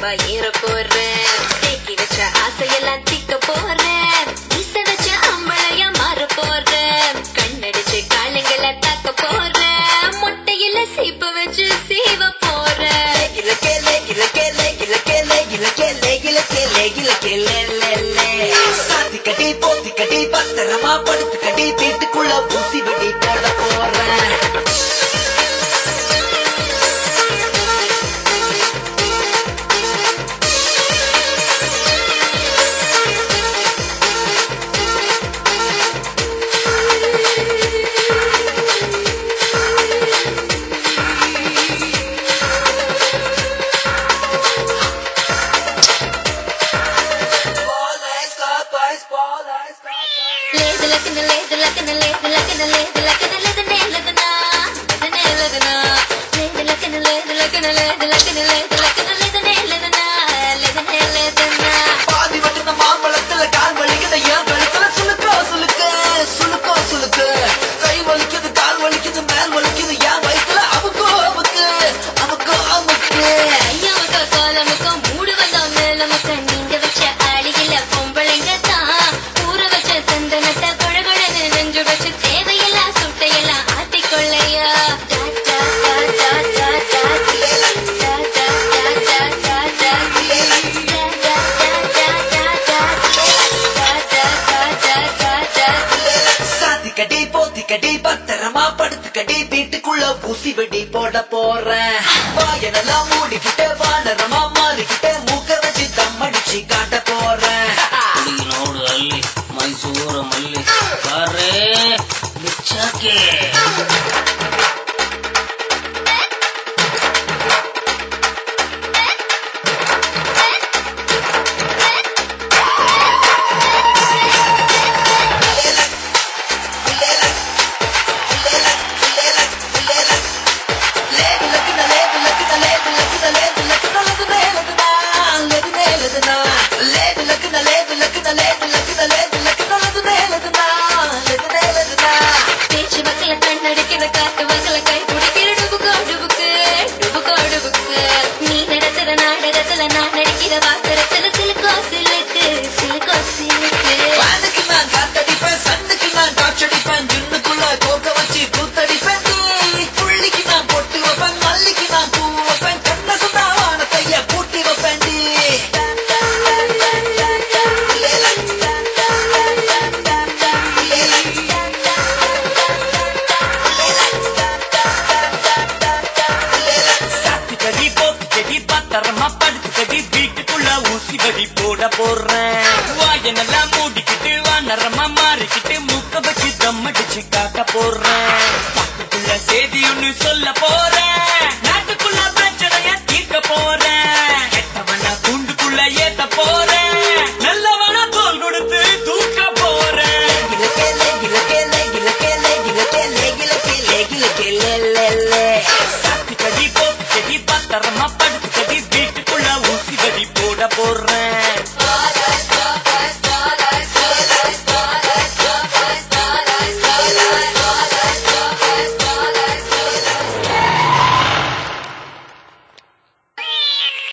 ஸ்டெப்பா ஏற போறேன் தேக்கி வச்ச ஆசையெல்லாம் தீக்க போறேன் வீச வச்ச அம்பளையா மாற போறேன் கண்ணடிச்சு காலங்கள தாக்க போறேன் முட்டையில சீப்ப வச்சு சீவ போறேன் கிழக்கேலே கிழக்கேலே கிழக்கேலே கிழக்கேலே கிழக்கேலே கிழக்கேலே சாத்தி கட்டி போத்தி கட்டி பத்திரமா படுத்து கட்டி வீட்டுக்குள்ள ஊசி வெடி போட போறேன் లేదు లకన లేదు లకన లేదు లకన లేదు లకన లేదనే లేదనా లేదనే లేదనా లేదు లకన లేదు లకన లేదు లకన లేదు లకన లేదనే లేదనా లేదనే లేదనా பாதி வட்டின மாம்பழத்துல கால் வலிக்குது ஏன் கழுத்துல சுளுக்கோ சுளுக்கு சுளுக்கோ சுளுக்கு கை வலிக்குது கால் வலிக்குது மேல் வலிக்குது ஏன் வயித்துல அமுக்கோ அமுக்கு அமுக்கோ அமுக்கு ஐயாவுக்கு காலமுக்கு மூடு வந்தா மேலமுக்கு நீங்க வச்ச ஆளியில பொம்பளைங்க தான் ஊற வச்ச சந்தனத்தை கொழகொழன்னு நெஞ்சு வச்சு தேவையெல்லாம் சுட்டையெல்லாம் ஆட்டிக்கொள்ளையா டா, டா, டா, டா, டா, டா. டா, டா, டா, டா, டா, டா. டா, டா, டா, டா, டா, டா. டா, டா, டா, டா, டா, டா. சாத்தி கட்டி போத்தி கட்டி பத்திரமா படுத்து கட்டி வீட்டுக்குள்ள ஊசி வெடி போட போறேன் வாயனெல்லாம் மூடிக்கிட்டு வானரமா மாறிக்கிட்டு மூக்க வச்சு தம்மடிச்சு காட்ட போறேன் ಹುಡುಗಿನೋಡು ಅಲ್ಲಿ ಮೈಸೂರ ಮಲ್ಲಿ ಬಾರೇ ಬಿಚ್ಚಾಕೆ லேது லக்குன லேது லக்குன லேது லக்குன லேது லக்குன லகுனே லகுனா லகுனே லகுனா லேது லக்குன லேது லக்குன லேது லக்குன லேது லக்குன லகுனே லகுனா லகுனே லகுனா பேச்சு வக்கல கண்ணடிக்கிற காத்து வக்கல கை பிடிக்கிற டுபுக்கோ டுபுக்கு டுபுக்கோ டுபுக்கு நீ நடத்துற நாடகத்துல நான் நடிக்கிற வாக்கரத்துல சிலுக்கோ சிலுக்கு சிலுக்கோ சிலுக்கு வானுக்கு நான் காத்தடிப்பேன் சன்னுக்கு நான் காற்றடிப்பேன் ஜின்னுக்குள்ள கோக்க வச்சு கூத்தடிப்பேன் நீ புள்ளிக்கு நான் பொட்டு வைப்பேன் மல்லிக்கு நான் பூ வைப்பேன் கண்ண சுத்தா வானத்தைய பூட்டி வைப்பேன் நீ சாத்துக்கடி போத்துக்கடி பத்திரமா படுத்துக்கடி வீட்டுக்குள்ள ஊசி வடி போட போறேன் வாயனெல்லாம் மூடிக்கிட்டு வானரமா மாறிக்கிட்டு மூக்க வச்சு தம்மடிச்சு காட்ட போறேன் பாட்டுக்குள்ள செய்தி ஒண்ணு சொல்ல போறேன் நாட்டுக்குள்ள பிரச்சனைய தீர்க்க போறேன் கெட்டவன கூண்டுக்குள்ள ஏத்த போறேன்